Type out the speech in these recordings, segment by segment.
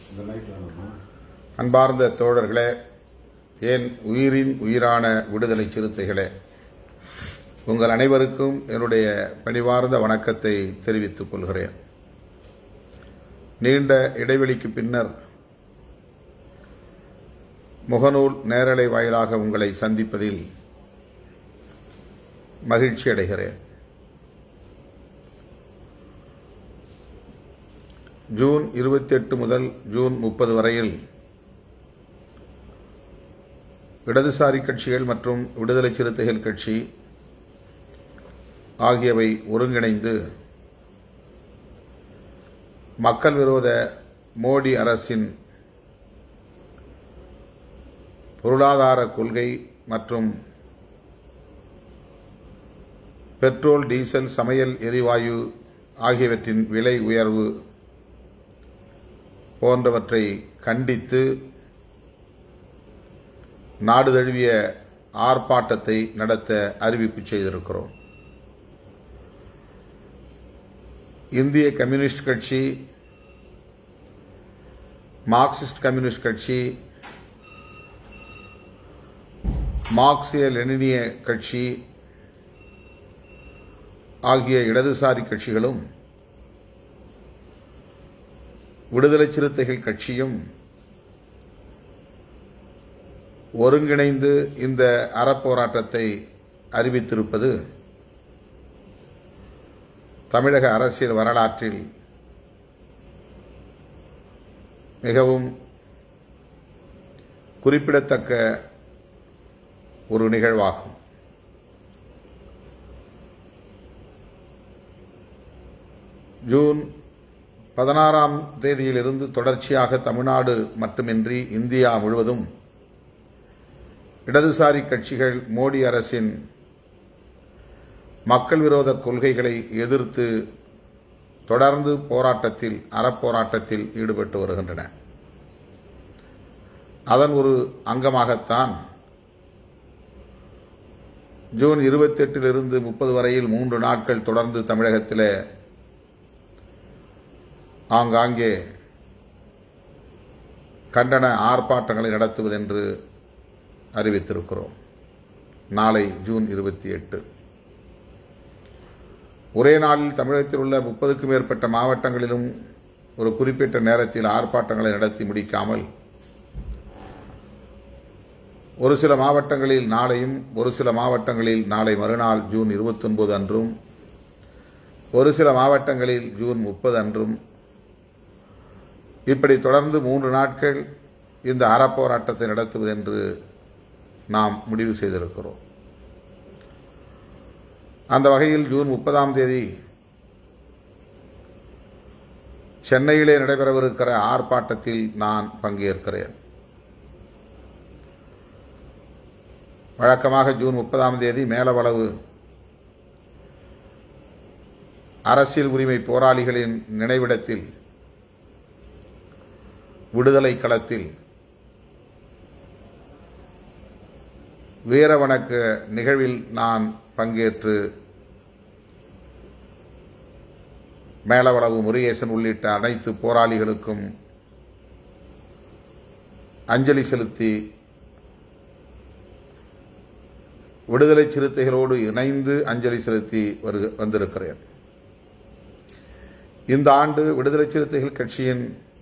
இந்த லைட் வேணுமா அன்பார்ந்த தோழர்களே என் உயிரின் உயிரான விடுதலை சிறுத்தைகளே உங்கள் அனைவருக்கும் என்னுடைய பணிவார்ந்த வணக்கத்தை தெரிவித்துக் கொள்கிறேன் நீண்ட இடைவெளிக்கு பின்னர் முகநூல் நேரலை வாயிலாக உங்களை சந்திப்பதில் மகிழ்ச்சி அடைகிறேன் ஜூன் இருபத்தி எட்டு முதல் ஜூன் முப்பது வரையில் இடதுசாரி கட்சிகள் மற்றும் விடுதலை சிறுத்தைகள் கட்சி ஆகியவை ஒருங்கிணைந்து மக்கள் விரோத மோடி அரசின் பொருளாதார கொள்கை மற்றும் பெட்ரோல் டீசல் சமையல் எரிவாயு ஆகியவற்றின் விலை உயர்வு போன்றவற்றை கண்டித்து நாடு தழுவிய ஆர்ப்பாட்டத்தை நடத்த அறிவிப்பு செய்திருக்கிறோம் இந்திய கம்யூனிஸ்ட் கட்சி மார்க்சிஸ்ட் கம்யூனிஸ்ட் கட்சி மார்க்சிய லெனினிய கட்சி ஆகிய இடதுசாரி கட்சிகளும் விடுதலை சிறுத்தைகள் கட்சியும் ஒருங்கிணைந்து இந்த அறப்போராட்டத்தை அறிவித்திருப்பது தமிழக அரசியல் வரலாற்றில் மிகவும் குறிப்பிடத்தக்க ஒரு நிகழ்வாகும் ஜூன் பதினாறாம் தேதியிலிருந்து தொடர்ச்சியாக தமிழ்நாடு மட்டுமின்றி இந்தியா முழுவதும் இடதுசாரி கட்சிகள் மோடி அரசின் மக்கள் விரோத கொள்கைகளை எதிர்த்து தொடர்ந்து போராட்டத்தில் அறப்போராட்டத்தில் ஈடுபட்டு வருகின்றன அதன் ஒரு அங்கமாகத்தான் ஜூன் இருபத்தி எட்டிலிருந்து முப்பது வரையில் மூன்று நாட்கள் தொடர்ந்து தமிழகத்தில் ஆங்காங்கே கண்டன ஆர்ப்பாட்டங்களை நடத்துவதென்று அறிவித்திருக்கிறோம் நாளை ஜூன் இருபத்தி எட்டு ஒரே நாளில் தமிழகத்தில் உள்ள முப்பதுக்கும் மேற்பட்ட மாவட்டங்களிலும் ஒரு குறிப்பிட்ட நேரத்தில் ஆர்ப்பாட்டங்களை நடத்தி முடிக்காமல் ஒரு சில மாவட்டங்களில் நாளையும் ஒரு சில மாவட்டங்களில் நாளை மறுநாள் ஜூன் இருபத்தொன்பது அன்றும் ஒரு சில மாவட்டங்களில் ஜூன் முப்பது அன்றும் இப்படி தொடர்ந்து மூன்று நாட்கள் இந்த அறப்போராட்டத்தை நடத்துவது என்று நாம் முடிவு செய்திருக்கிறோம் அந்த வகையில் ஜூன் முப்பதாம் தேதி சென்னையிலே நடைபெறவிருக்கிற ஆர்ப்பாட்டத்தில் நான் பங்கேற்கிறேன் வழக்கமாக ஜூன் முப்பதாம் தேதி மேலவளவு அரசியல் உரிமை போராளிகளின் நினைவிடத்தில் விடுதலை களத்தில் வீரவணக்க நிகழ்வில் நான் பங்கேற்று மேலவளவு முருகேசன் உள்ளிட்ட அனைத்து போராளிகளுக்கும் அஞ்சலி செலுத்தி விடுதலை சிறுத்தைகளோடு இணைந்து அஞ்சலி செலுத்தி வருக வந்திருக்கிறேன் இந்த ஆண்டு விடுதலை சிறுத்தைகள் கட்சியின்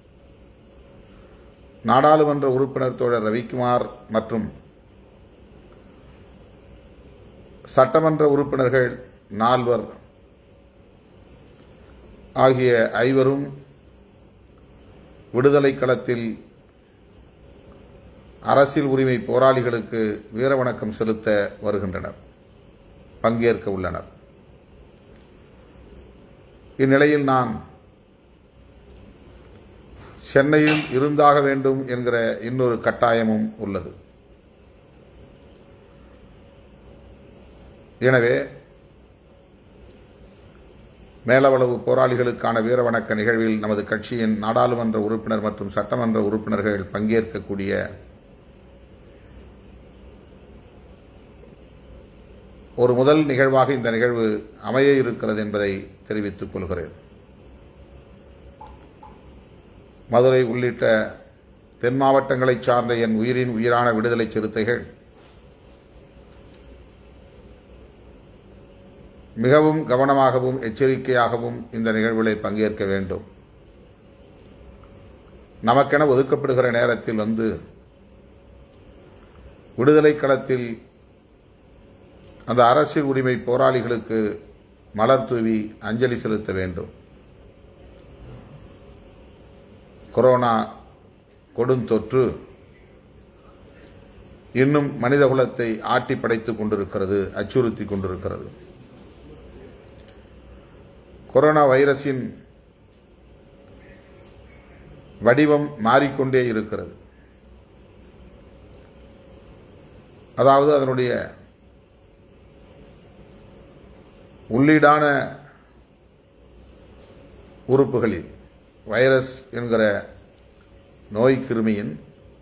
நாடாளுமன்ற உறுப்பினர் தோழர் ரவிக்குமார் மற்றும் சட்டமன்ற உறுப்பினர்கள் நால்வர் ஆகிய ஐவரும் விடுதலை களத்தில் அரசியல் உரிமை போராளிகளுக்கு வீரவணக்கம் செலுத்த வருகின்றனர் பங்கேற்க உள்ளனர் இந்நிலையில் நான் சென்னையில் இருந்தாக வேண்டும் என்கிற இன்னொரு கட்டாயமும் உள்ளது எனவே மேலவளவு போராளிகளுக்கான வீரவணக்க நிகழ்வில் நமது கட்சியின் நாடாளுமன்ற உறுப்பினர் மற்றும் சட்டமன்ற உறுப்பினர்கள் பங்கேற்கக்கூடிய ஒரு முதல் நிகழ்வாக இந்த நிகழ்வு அமைய இருக்கிறது என்பதை தெரிவித்துக் கொள்கிறேன் மதுரை உள்ளிட்ட தென் மாவட்டங்களைச் சார்ந்த என் உயிரின் உயிரான விடுதலை சிறுத்தைகள் மிகவும் கவனமாகவும் எச்சரிக்கையாகவும் இந்த நிகழ்வுகளை பங்கேற்க வேண்டும் நமக்கென ஒதுக்கப்படுகிற நேரத்தில் வந்து விடுதலை களத்தில் அந்த அரசியல் உரிமை போராளிகளுக்கு மலர் தூவி அஞ்சலி செலுத்த வேண்டும் கொரோனா கொடுந்தொற்று இன்னும் மனிதகுலத்தை ஆட்டி படைத்துக் கொண்டிருக்கிறது அச்சுறுத்தி கொண்டிருக்கிறது கொரோனா வைரஸின் வடிவம் மாறிக்கொண்டே இருக்கிறது அதாவது அதனுடைய உள்ளீடான உறுப்புகளில் வைரஸ் என்கிற நோய் கிருமியின்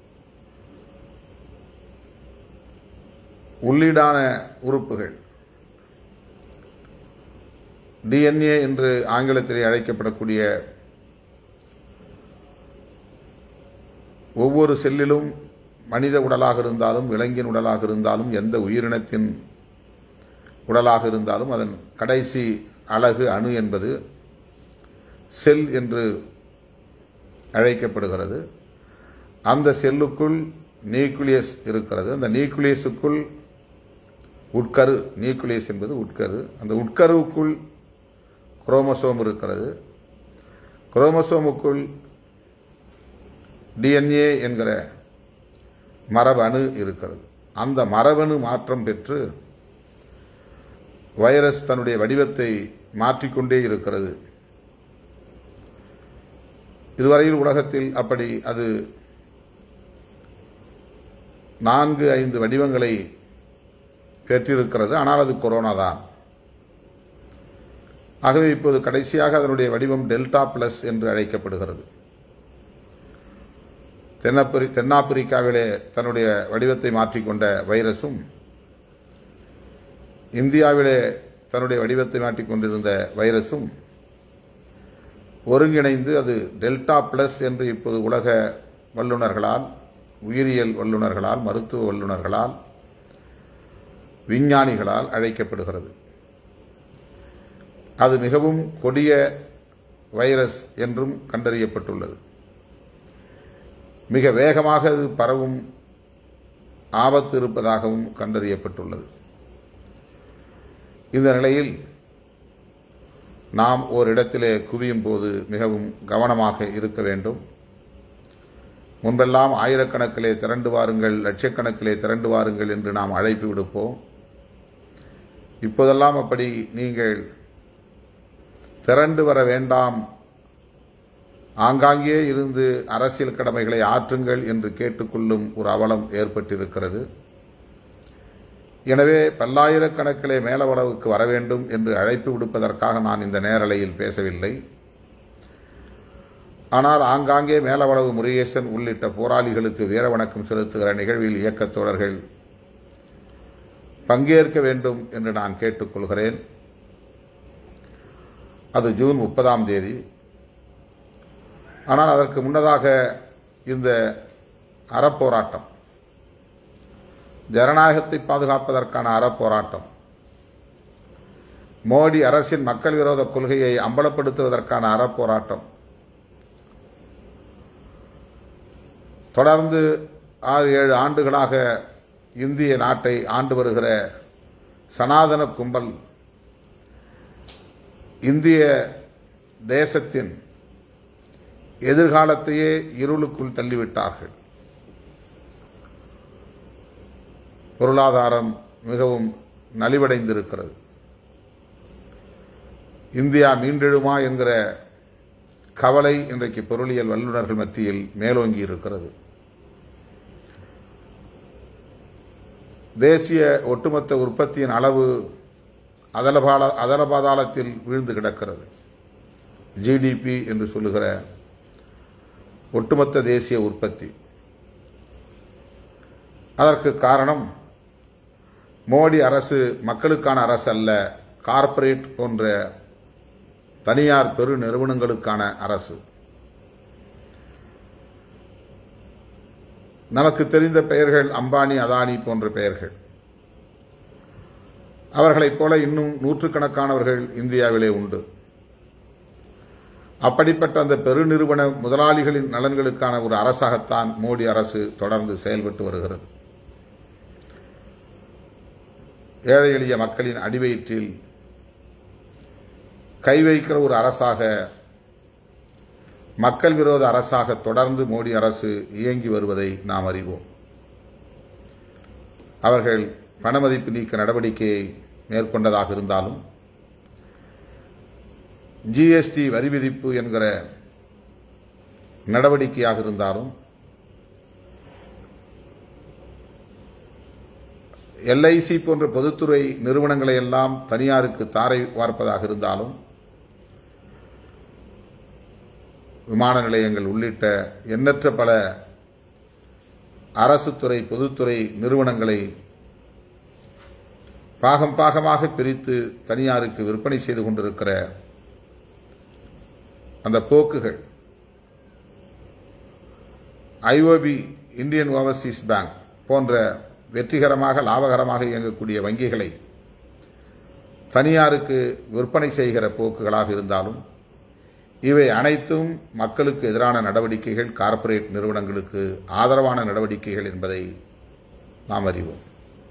உள்ளீடான உறுப்புகள் டிஎன்ஏ என்று ஆங்கிலத்திலே அழைக்கப்படக்கூடிய ஒவ்வொரு செல்லிலும் மனித உடலாக இருந்தாலும் விலங்கின் உடலாக இருந்தாலும் எந்த உயிரினத்தின் உடலாக இருந்தாலும் அதன் கடைசி அழகு அணு என்பது செல் என்று அழைக்கப்படுகிறது அந்த செல்லுக்குள் நியூக்ளியஸ் இருக்கிறது அந்த நியூக்ளியஸுக்குள் உட்கரு நியூக்ளியஸ் என்பது உட்கரு அந்த உட்கருவுக்குள் குரோமோசோம் இருக்கிறது குரோமோசோமுக்குள் டிஎன்ஏ என்கிற மரபணு இருக்கிறது அந்த மரபணு மாற்றம் பெற்று வைரஸ் தன்னுடைய வடிவத்தை மாற்றிக்கொண்டே இருக்கிறது இதுவரையில் உலகத்தில் அப்படி அது நான்கு ஐந்து வடிவங்களை பெற்றிருக்கிறது ஆனால் அது கொரோனா தான் ஆகவே இப்போது கடைசியாக அதனுடைய வடிவம் டெல்டா பிளஸ் என்று அழைக்கப்படுகிறது தென்னாப்பிரி தென்னாப்பிரிக்காவிலே தன்னுடைய வடிவத்தை மாற்றிக்கொண்ட வைரஸும் இந்தியாவிலே தன்னுடைய வடிவத்தை மாற்றிக்கொண்டிருந்த வைரஸும் ஒருங்கிணைந்து அது டெல்டா பிளஸ் என்று இப்போது உலக வல்லுநர்களால் உயிரியல் வல்லுநர்களால் மருத்துவ வல்லுநர்களால் விஞ்ஞானிகளால் அழைக்கப்படுகிறது அது மிகவும் கொடிய வைரஸ் என்றும் கண்டறியப்பட்டுள்ளது மிக வேகமாக அது பரவும் ஆபத்து இருப்பதாகவும் கண்டறியப்பட்டுள்ளது இந்த நிலையில் நாம் ஓரிடத்திலே குவியும் போது மிகவும் கவனமாக இருக்க வேண்டும் முன்பெல்லாம் ஆயிரக்கணக்கிலே திரண்டு வாருங்கள் லட்சக்கணக்கிலே திரண்டு வாருங்கள் என்று நாம் அழைப்பு விடுப்போம் இப்போதெல்லாம் அப்படி நீங்கள் திரண்டு வர வேண்டாம் ஆங்காங்கே இருந்து அரசியல் கடமைகளை ஆற்றுங்கள் என்று கேட்டுக்கொள்ளும் ஒரு அவலம் ஏற்பட்டிருக்கிறது எனவே பல்லாயிரக்கணக்கிலே மேலவளவுக்கு வர வேண்டும் என்று அழைப்பு விடுப்பதற்காக நான் இந்த நேரலையில் பேசவில்லை ஆனால் ஆங்காங்கே மேலவளவு முருகேசன் உள்ளிட்ட போராளிகளுக்கு வீர வணக்கம் செலுத்துகிற நிகழ்வில் இயக்கத் தோழர்கள் பங்கேற்க வேண்டும் என்று நான் கேட்டுக்கொள்கிறேன் அது ஜூன் முப்பதாம் தேதி ஆனால் அதற்கு முன்னதாக இந்த அறப்போராட்டம் ஜனநாயகத்தை பாதுகாப்பதற்கான அறப்போராட்டம் மோடி அரசின் மக்கள் விரோத கொள்கையை அம்பலப்படுத்துவதற்கான அறப்போராட்டம் தொடர்ந்து ஆறு ஏழு ஆண்டுகளாக இந்திய நாட்டை ஆண்டு வருகிற சனாதன கும்பல் இந்திய தேசத்தின் எதிர்காலத்தையே இருளுக்குள் தள்ளிவிட்டார்கள் பொருளாதாரம் மிகவும் நலிவடைந்திருக்கிறது இந்தியா மீண்டெழுமா என்கிற கவலை இன்றைக்கு பொருளியல் வல்லுநர்கள் மத்தியில் மேலோங்கி இருக்கிறது தேசிய ஒட்டுமொத்த உற்பத்தியின் அளவு அதலபால அதலபாதாளத்தில் வீழ்ந்து கிடக்கிறது ஜிடிபி என்று சொல்லுகிற ஒட்டுமொத்த தேசிய உற்பத்தி அதற்கு காரணம் மோடி அரசு மக்களுக்கான அரசு அல்ல கார்ப்பரேட் போன்ற தனியார் பெரு நிறுவனங்களுக்கான அரசு நமக்கு தெரிந்த பெயர்கள் அம்பானி அதானி போன்ற பெயர்கள் அவர்களைப் போல இன்னும் நூற்றுக்கணக்கானவர்கள் இந்தியாவிலே உண்டு அப்படிப்பட்ட அந்த பெருநிறுவன முதலாளிகளின் நலன்களுக்கான ஒரு அரசாகத்தான் மோடி அரசு தொடர்ந்து செயல்பட்டு வருகிறது ஏழை எளிய மக்களின் அடிவயிற்றில் கை வைக்கிற ஒரு அரசாக மக்கள் விரோத அரசாக தொடர்ந்து மோடி அரசு இயங்கி வருவதை நாம் அறிவோம் அவர்கள் பணமதிப்பு நீக்க நடவடிக்கையை மேற்கொண்டதாக இருந்தாலும் ஜிஎஸ்டி வரி விதிப்பு என்கிற நடவடிக்கையாக இருந்தாலும் எல்ஐசி போன்ற பொதுத்துறை நிறுவனங்களை எல்லாம் தனியாருக்கு தாரை வார்ப்பதாக இருந்தாலும் விமான நிலையங்கள் உள்ளிட்ட எண்ணற்ற பல அரசு துறை பொதுத்துறை நிறுவனங்களை பாகம் பாகமாக பிரித்து தனியாருக்கு விற்பனை செய்து கொண்டிருக்கிற அந்த போக்குகள் ஐஓபி இந்தியன் ஓவர்சீஸ் பேங்க் போன்ற வெற்றிகரமாக லாபகரமாக இயங்கக்கூடிய வங்கிகளை தனியாருக்கு விற்பனை செய்கிற போக்குகளாக இருந்தாலும் இவை அனைத்தும் மக்களுக்கு எதிரான நடவடிக்கைகள் கார்ப்பரேட் நிறுவனங்களுக்கு ஆதரவான நடவடிக்கைகள் என்பதை நாம் அறிவோம்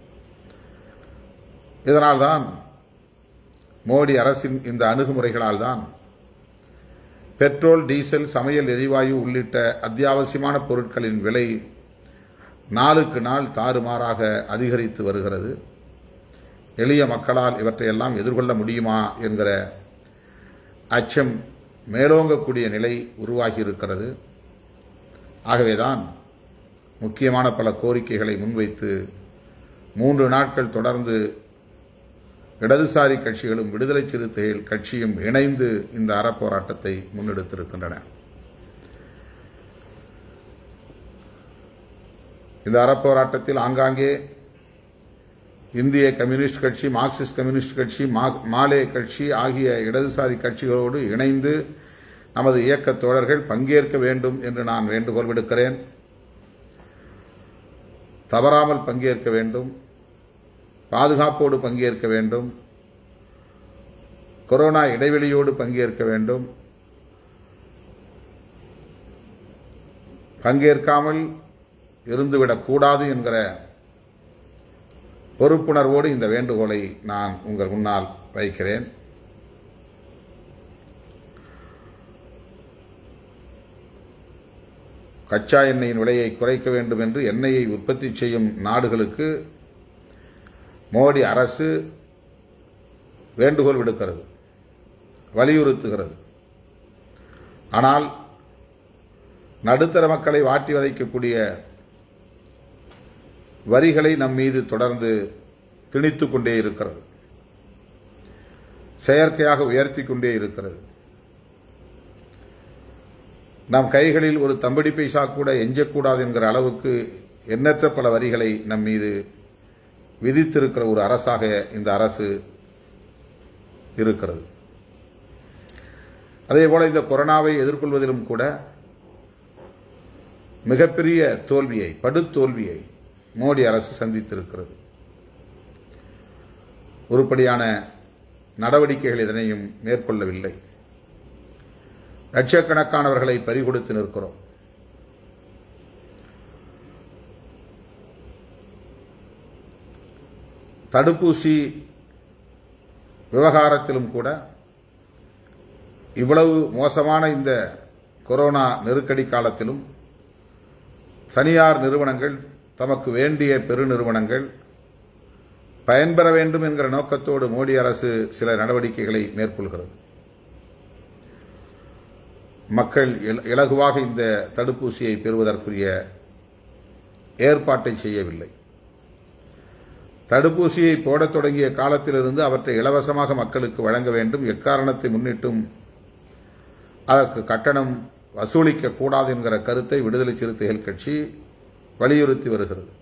இதனால்தான் மோடி அரசின் இந்த அணுகுமுறைகளால் தான் பெட்ரோல் டீசல் சமையல் எரிவாயு உள்ளிட்ட அத்தியாவசியமான பொருட்களின் விலை நாளுக்கு நாள் தாறுமாறாக அதிகரித்து வருகிறது எளிய மக்களால் இவற்றையெல்லாம் எதிர்கொள்ள முடியுமா என்கிற அச்சம் மேலோங்கக்கூடிய நிலை உருவாகி இருக்கிறது ஆகவேதான் முக்கியமான பல கோரிக்கைகளை முன்வைத்து மூன்று நாட்கள் தொடர்ந்து இடதுசாரி கட்சிகளும் விடுதலை சிறுத்தைகள் கட்சியும் இணைந்து இந்த அறப்போராட்டத்தை முன்னெடுத்திருக்கின்றன இந்த அறப்போராட்டத்தில் ஆங்காங்கே இந்திய கம்யூனிஸ்ட் கட்சி மார்க்சிஸ்ட் கம்யூனிஸ்ட் கட்சி மா- மாலே கட்சி ஆகிய இடதுசாரி கட்சிகளோடு இணைந்து நமது இயக்கத் தோழர்கள் பங்கேற்க வேண்டும் என்று நான் வேண்டுகோள் விடுக்கிறேன் தவறாமல் பங்கேற்க வேண்டும் பாதுகாப்போடு பங்கேற்க வேண்டும் கொரோனா இடைவெளியோடு பங்கேற்க வேண்டும் பங்கேற்காமல் இருந்துவிடக் கூடாது என்கிற பொறுப்புணர்வோடு இந்த வேண்டுகோளை நான் உங்கள் முன்னால் வைக்கிறேன் கச்சா எண்ணெயின் விலையை குறைக்க வேண்டும் என்று எண்ணெயை உற்பத்தி செய்யும் நாடுகளுக்கு மோடி அரசு வேண்டுகோள் விடுக்கிறது வலியுறுத்துகிறது ஆனால் நடுத்தர மக்களை வாட்டி வதைக்கக்கூடிய வரிகளை நம் மீது தொடர்ந்து திணித்துக் கொண்டே இருக்கிறது செயற்கையாக உயர்த்தி கொண்டே இருக்கிறது நம் கைகளில் ஒரு தம்படி பைசா கூட எஞ்சக்கூடாது என்கிற அளவுக்கு எண்ணற்ற பல வரிகளை நம் மீது விதித்திருக்கிற ஒரு அரசாக இந்த அரசு இருக்கிறது அதேபோல இந்த கொரோனாவை எதிர்கொள்வதிலும் கூட மிகப்பெரிய தோல்வியை படுதோல்வியை மோடி அரசு சந்தித்திருக்கிறது உருப்படியான நடவடிக்கைகள் இதனையும் மேற்கொள்ளவில்லை லட்சக்கணக்கானவர்களை பறிகொடுத்து நிற்கிறோம் தடுப்பூசி விவகாரத்திலும் கூட இவ்வளவு மோசமான இந்த கொரோனா நெருக்கடி காலத்திலும் தனியார் நிறுவனங்கள் தமக்கு வேண்டிய பெருநிறுவனங்கள் பயன்பெற வேண்டும் என்கிற நோக்கத்தோடு மோடி அரசு சில நடவடிக்கைகளை மேற்கொள்கிறது மக்கள் இல- இலகுவாக இந்த தடுப்பூசியை பெறுவதற்குரிய ஏற்பாட்டை செய்யவில்லை தடுப்பூசியை போடத் தொடங்கிய காலத்திலிருந்து அவற்றை இலவசமாக மக்களுக்கு வழங்க வேண்டும் எக்காரணத்தை முன்னிட்டும் அதற்கு கட்டணம் வசூலிக்க கூடாது என்கிற கருத்தை விடுதலை சிறுத்தைகள் கட்சி வலியுறுத்தி வருகிறது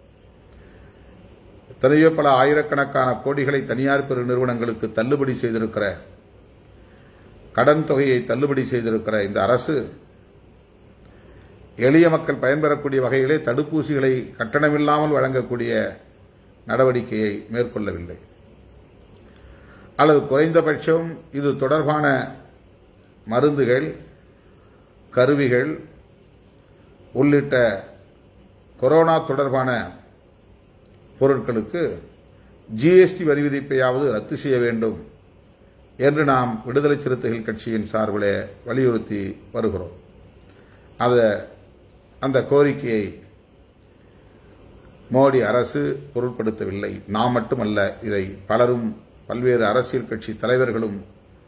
எத்தனையோ பல ஆயிரக்கணக்கான கோடிகளை தனியார் பெரு நிறுவனங்களுக்கு தள்ளுபடி செய்திருக்கிற கடன் தொகையை தள்ளுபடி செய்திருக்கிற இந்த அரசு எளிய மக்கள் பயன்பெறக்கூடிய வகையிலே தடுப்பூசிகளை கட்டணமில்லாமல் வழங்கக்கூடிய நடவடிக்கையை மேற்கொள்ளவில்லை அல்லது குறைந்தபட்சம் இது தொடர்பான மருந்துகள் கருவிகள் உள்ளிட்ட கொரோனா தொடர்பான பொருட்களுக்கு ஜிஎஸ்டி வரி விதிப்பையாவது ரத்து செய்ய வேண்டும் என்று நாம் விடுதலை சிறுத்தைகள் கட்சியின் சார்பில் வலியுறுத்தி வருகிறோம் அத அந்த கோரிக்கையை மோடி அரசு பொருட்படுத்தவில்லை நாம் மட்டுமல்ல இதை பலரும் பல்வேறு அரசியல் கட்சி தலைவர்களும்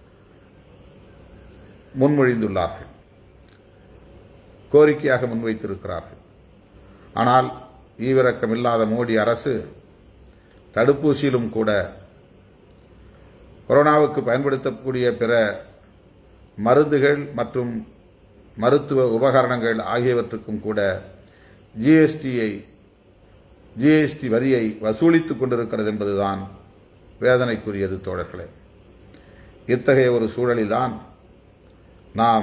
முன்மொழிந்துள்ளார்கள் கோரிக்கையாக முன்வைத்திருக்கிறார்கள் ஆனால் ஈவிரக்கமில்லாத மோடி அரசு தடுப்பூசியிலும் கூட கொரோனாவுக்கு பயன்படுத்தக்கூடிய பிற மருந்துகள் மற்றும் மருத்துவ உபகரணங்கள் ஆகியவற்றுக்கும் கூட ஜிஎஸ்டியை ஜிஎஸ்டி வரியை வசூலித்துக் கொண்டிருக்கிறது என்பதுதான் வேதனைக்குரியது தோழர்களே இத்தகைய ஒரு சூழலில்தான் நாம்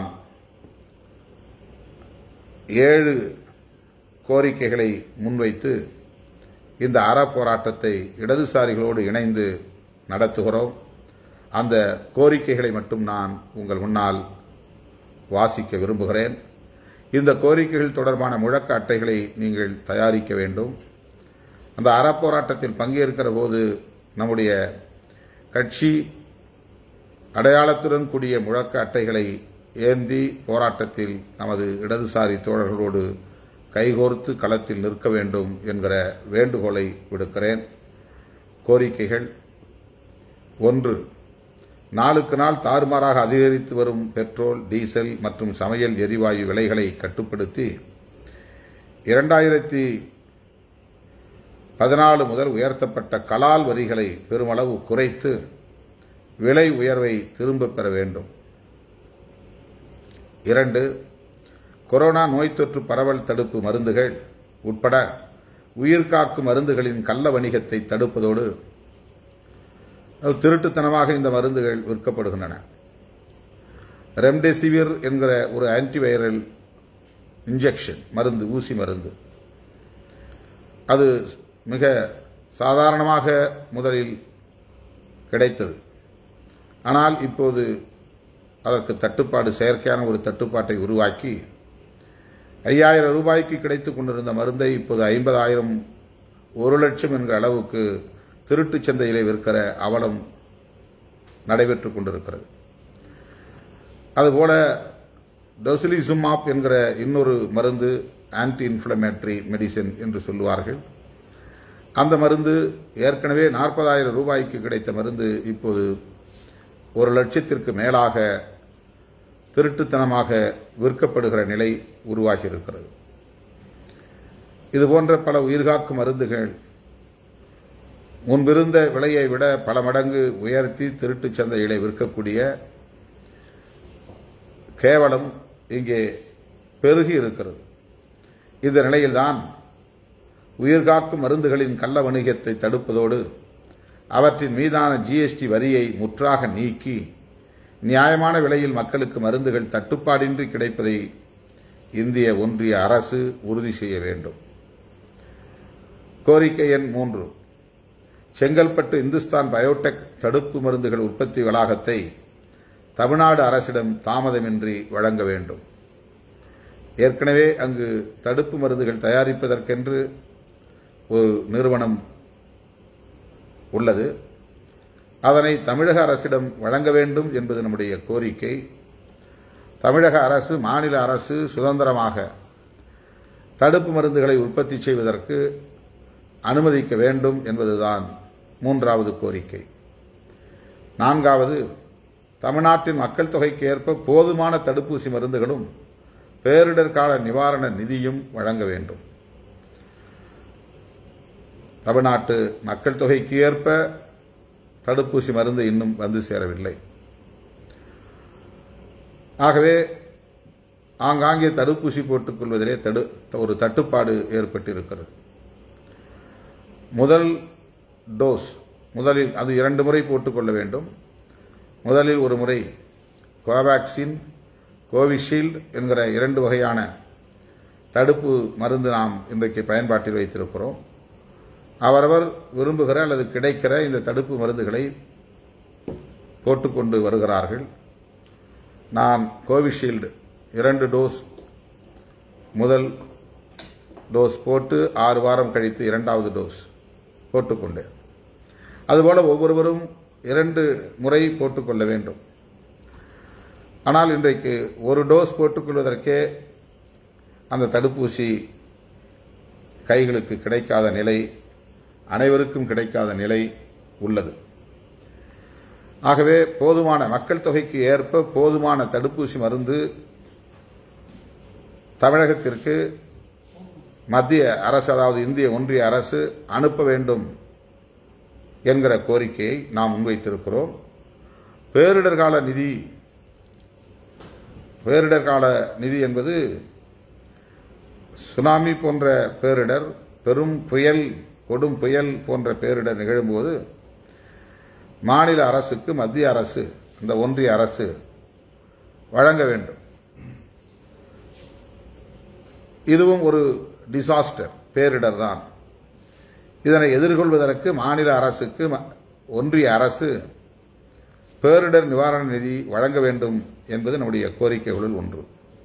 ஏழு கோரிக்கைகளை முன்வைத்து இந்த அற போராட்டத்தை இடதுசாரிகளோடு இணைந்து நடத்துகிறோம் அந்த கோரிக்கைகளை மட்டும் நான் உங்கள் முன்னால் வாசிக்க விரும்புகிறேன் இந்த கோரிக்கைகள் தொடர்பான முழக்க அட்டைகளை நீங்கள் தயாரிக்க வேண்டும் அந்த அறப்போராட்டத்தில் பங்கேற்கிற போது நம்முடைய கட்சி அடையாளத்துடன் கூடிய முழக்க அட்டைகளை ஏந்தி போராட்டத்தில் நமது இடதுசாரி தோழர்களோடு கைகோர்த்து களத்தில் நிற்க வேண்டும் என்கிற வேண்டுகோளை விடுக்கிறேன் கோரிக்கைகள் ஒன்று நாளுக்கு நாள் தாறுமாறாக அதிகரித்து வரும் பெட்ரோல் டீசல் மற்றும் சமையல் எரிவாயு விலைகளை கட்டுப்படுத்தி இரண்டாயிரத்தி பதினாலு முதல் உயர்த்தப்பட்ட கலால் வரிகளை பெருமளவு குறைத்து விலை உயர்வை திரும்பப் பெற வேண்டும் இரண்டு கொரோனா நோய் தொற்று பரவல் தடுப்பு மருந்துகள் உட்பட உயிர்காக்கும் மருந்துகளின் கள்ள வணிகத்தை தடுப்பதோடு அது திருட்டுத்தனமாக இந்த மருந்துகள் விற்கப்படுகின்றன ரெம்டெசிவிர் என்கிற ஒரு ஆன்டிவைரல் இன்ஜெக்ஷன் மருந்து ஊசி மருந்து அது மிக சாதாரணமாக முதலில் கிடைத்தது ஆனால் இப்போது அதற்கு தட்டுப்பாடு செயற்கையான ஒரு தட்டுப்பாட்டை உருவாக்கி ஐயாயிரம் ரூபாய்க்கு கிடைத்துக் கொண்டிருந்த மருந்தை இப்போது ஐம்பதாயிரம் ஒரு லட்சம் என்கிற அளவுக்கு திருட்டுச் சந்தையிலே விற்கிற அவலம் நடைபெற்றுக் கொண்டிருக்கிறது அதுபோல டொசிலிசுமாப் என்கிற இன்னொரு மருந்து ஆன்டி இன்ஃப்ளமேட்டரி மெடிசின் என்று சொல்லுவார்கள் அந்த மருந்து ஏற்கனவே நாற்பதாயிரம் ரூபாய்க்கு கிடைத்த மருந்து இப்போது ஒரு லட்சத்திற்கு மேலாக திருட்டுத்தனமாக விற்கப்படுகிற நிலை உருவாகி இருக்கிறது இதுபோன்ற பல உயிர்காக்கும் மருந்துகள் முன்பிருந்த விலையை விட பல மடங்கு உயர்த்தி திருட்டுச் சந்தையிலே விற்கக்கூடிய கேவலம் இங்கே பெருகி இருக்கிறது இந்த நிலையில்தான் உயிர்காக்கும் மருந்துகளின் கள்ள வணிகத்தை தடுப்பதோடு அவற்றின் மீதான ஜிஎஸ்டி வரியை முற்றாக நீக்கி நியாயமான விலையில் மக்களுக்கு மருந்துகள் தட்டுப்பாடின்றி கிடைப்பதை இந்திய ஒன்றிய அரசு உறுதி செய்ய வேண்டும் கோரிக்கை எண் மூன்று செங்கல்பட்டு இந்துஸ்தான் பயோடெக் தடுப்பு மருந்துகள் உற்பத்தி வளாகத்தை தமிழ்நாடு அரசிடம் தாமதமின்றி வழங்க வேண்டும் ஏற்கனவே அங்கு தடுப்பு மருந்துகள் தயாரிப்பதற்கென்று ஒரு நிறுவனம் உள்ளது அதனை தமிழக அரசிடம் வழங்க வேண்டும் என்பது நம்முடைய கோரிக்கை தமிழக அரசு மாநில அரசு சுதந்திரமாக தடுப்பு மருந்துகளை உற்பத்தி செய்வதற்கு அனுமதிக்க வேண்டும் என்பதுதான் மூன்றாவது கோரிக்கை நான்காவது தமிழ்நாட்டின் மக்கள் தொகைக்கு ஏற்ப போதுமான தடுப்பூசி மருந்துகளும் பேரிடர் கால நிவாரண நிதியும் வழங்க வேண்டும் தமிழ்நாட்டு மக்கள் தொகைக்கு ஏற்ப தடுப்பூசி மருந்து இன்னும் வந்து சேரவில்லை ஆகவே ஆங்காங்கே தடுப்பூசி போட்டுக் கொள்வதிலே தடு ஒரு தட்டுப்பாடு ஏற்பட்டிருக்கிறது முதல் டோஸ் முதலில் அது இரண்டு முறை போட்டுக்கொள்ள வேண்டும் முதலில் ஒரு முறை கோவேக்சின் கோவிஷீல்டு என்கிற இரண்டு வகையான தடுப்பு மருந்து நாம் இன்றைக்கு பயன்பாட்டில் வைத்திருக்கிறோம் அவரவர் விரும்புகிற அல்லது கிடைக்கிற இந்த தடுப்பு மருந்துகளை போட்டுக்கொண்டு வருகிறார்கள் நான் கோவிஷீல்டு இரண்டு டோஸ் முதல் டோஸ் போட்டு ஆறு வாரம் கழித்து இரண்டாவது டோஸ் போட்டுக்கொண்டேன் அதுபோல ஒவ்வொருவரும் இரண்டு முறை போட்டுக்கொள்ள வேண்டும் ஆனால் இன்றைக்கு ஒரு டோஸ் போட்டுக்கொள்வதற்கே அந்த தடுப்பூசி கைகளுக்கு கிடைக்காத நிலை அனைவருக்கும் கிடைக்காத நிலை உள்ளது ஆகவே போதுமான மக்கள் தொகைக்கு ஏற்ப போதுமான தடுப்பூசி மருந்து தமிழகத்திற்கு மத்திய அரசு அதாவது இந்திய ஒன்றிய அரசு அனுப்ப வேண்டும் என்கிற கோரிக்கையை நாம் முன்வைத்திருக்கிறோம் பேரிடர் கால நிதி பேரிடர் கால நிதி என்பது சுனாமி போன்ற பேரிடர் பெரும் புயல் கொடும் புயல் போன்ற பேரிடர் நிகழும்போது மாநில அரசுக்கு மத்திய அரசு இந்த ஒன்றிய அரசு வழங்க வேண்டும் இதுவும் ஒரு டிசாஸ்டர் பேரிடர் தான் இதனை எதிர்கொள்வதற்கு மாநில அரசுக்கு ம- ஒன்றிய அரசு பேரிடர் நிவாரண நிதி வழங்க வேண்டும் என்பது நம்முடைய கோரிக்கைகளுள் ஒன்று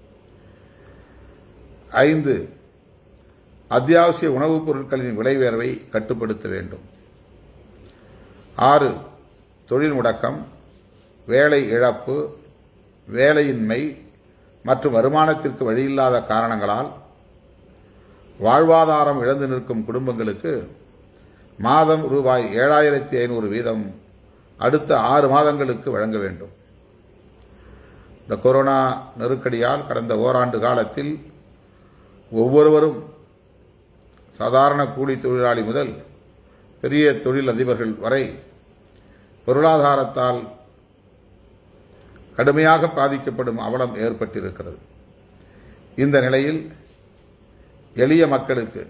ஐந்து அத்தியாவசிய உணவுப் பொருட்களின் விலை உயர்வை கட்டுப்படுத்த வேண்டும் ஆறு தொழில் முடக்கம் வேலை இழப்பு வேலையின்மை மற்றும் வருமானத்திற்கு வழியில்லாத காரணங்களால் வாழ்வாதாரம் இழந்து நிற்கும் குடும்பங்களுக்கு மாதம் ரூபாய் ஏழாயிரத்தி ஐநூறு வீதம் அடுத்த ஆறு மாதங்களுக்கு வழங்க வேண்டும் இந்த கொரோனா நெருக்கடியால் கடந்த ஓராண்டு காலத்தில் ஒவ்வொருவரும் சாதாரண கூலி தொழிலாளி முதல் பெரிய தொழில் அதிபர்கள் வரை பொருளாதாரத்தால் கடுமையாக பாதிக்கப்படும் அவலம் ஏற்பட்டிருக்கிறது இந்த நிலையில் எளிய மக்களுக்கு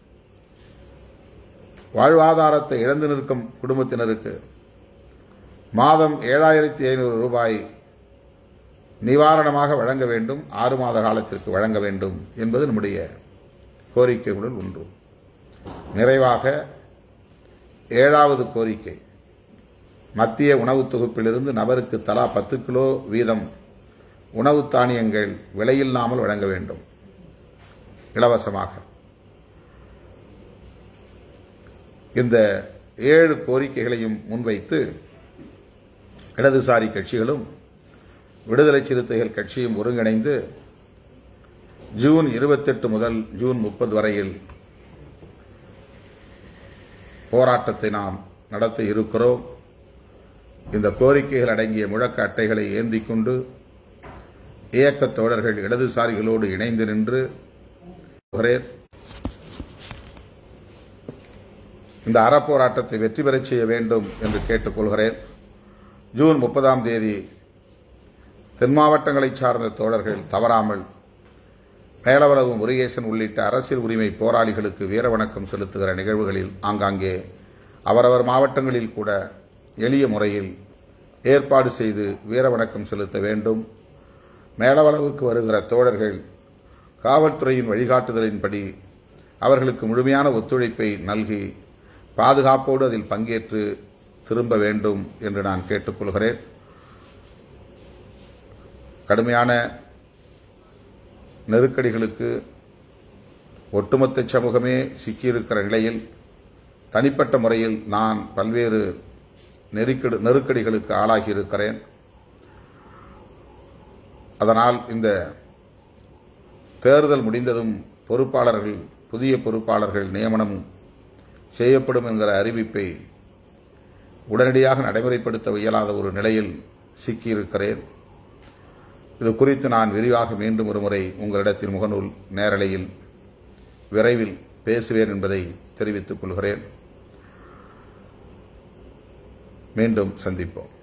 வாழ்வாதாரத்தை இழந்து நிற்கும் குடும்பத்தினருக்கு மாதம் ஏழாயிரத்தி ஐநூறு ரூபாய் நிவாரணமாக வழங்க வேண்டும் ஆறு மாத காலத்திற்கு வழங்க வேண்டும் என்பது நம்முடைய கோரிக்கைகளுள் ஒன்று நிறைவாக ஏழாவது கோரிக்கை மத்திய உணவுத் தொகுப்பிலிருந்து நபருக்கு தலா பத்து கிலோ வீதம் உணவு தானியங்கள் விலையில்லாமல் வழங்க வேண்டும் இலவசமாக இந்த ஏழு கோரிக்கைகளையும் முன்வைத்து இடதுசாரி கட்சிகளும் விடுதலை சிறுத்தைகள் கட்சியும் ஒருங்கிணைந்து ஜூன் இருபத்தெட்டு முதல் ஜூன் முப்பது வரையில் போராட்டத்தை நாம் நடத்த இருக்கிறோம் இந்த கோரிக்கைகள் அடங்கிய முழக்க அட்டைகளை ஏந்திக் கொண்டு இயக்கத் தோழர்கள் இடதுசாரிகளோடு இணைந்து நின்று வருகிறேன். இந்த அறப்போராட்டத்தை வெற்றி பெறச் செய்ய வேண்டும் என்று கேட்டுக்கொள்கிறேன் ஜூன் முப்பதாம் தேதி தென் மாவட்டங்களைச் சார்ந்த தோழர்கள் தவறாமல் மேலவளவு முருகேசன் உள்ளிட்ட அரசியல் உரிமை போராளிகளுக்கு வீர வணக்கம் செலுத்துகிற நிகழ்வுகளில் ஆங்காங்கே அவரவர் மாவட்டங்களில் கூட எளிய முறையில் ஏற்பாடு செய்து வீர வணக்கம் செலுத்த வேண்டும் மேலவளவுக்கு வருகிற தோழர்கள் காவல்துறையின் வழிகாட்டுதலின்படி அவர்களுக்கு முழுமையான ஒத்துழைப்பை நல்கி பாதுகாப்போடு அதில் பங்கேற்று திரும்ப வேண்டும் என்று நான் கேட்டுக்கொள்கிறேன் கடுமையான நெருக்கடிகளுக்கு ஒட்டுமொத்த சமூகமே சிக்கியிருக்கிற நிலையில் தனிப்பட்ட முறையில் நான் பல்வேறு நெருக்கடி நெருக்கடிகளுக்கு ஆளாகி இருக்கிறேன் அதனால் இந்த தேர்தல் முடிந்ததும் பொறுப்பாளர்கள் புதிய பொறுப்பாளர்கள் நியமனம் செய்யப்படும் என்கிற அறிவிப்பை உடனடியாக நடைமுறைப்படுத்த இயலாத ஒரு நிலையில் சிக்கியிருக்கிறேன் இது குறித்து நான் விரிவாக மீண்டும் ஒருமுறை உங்களிடத்தில் முகநூல் நேரலையில் விரைவில் பேசுவேன் என்பதை தெரிவித்துக் கொள்கிறேன் மீண்டும் சந்திப்போம்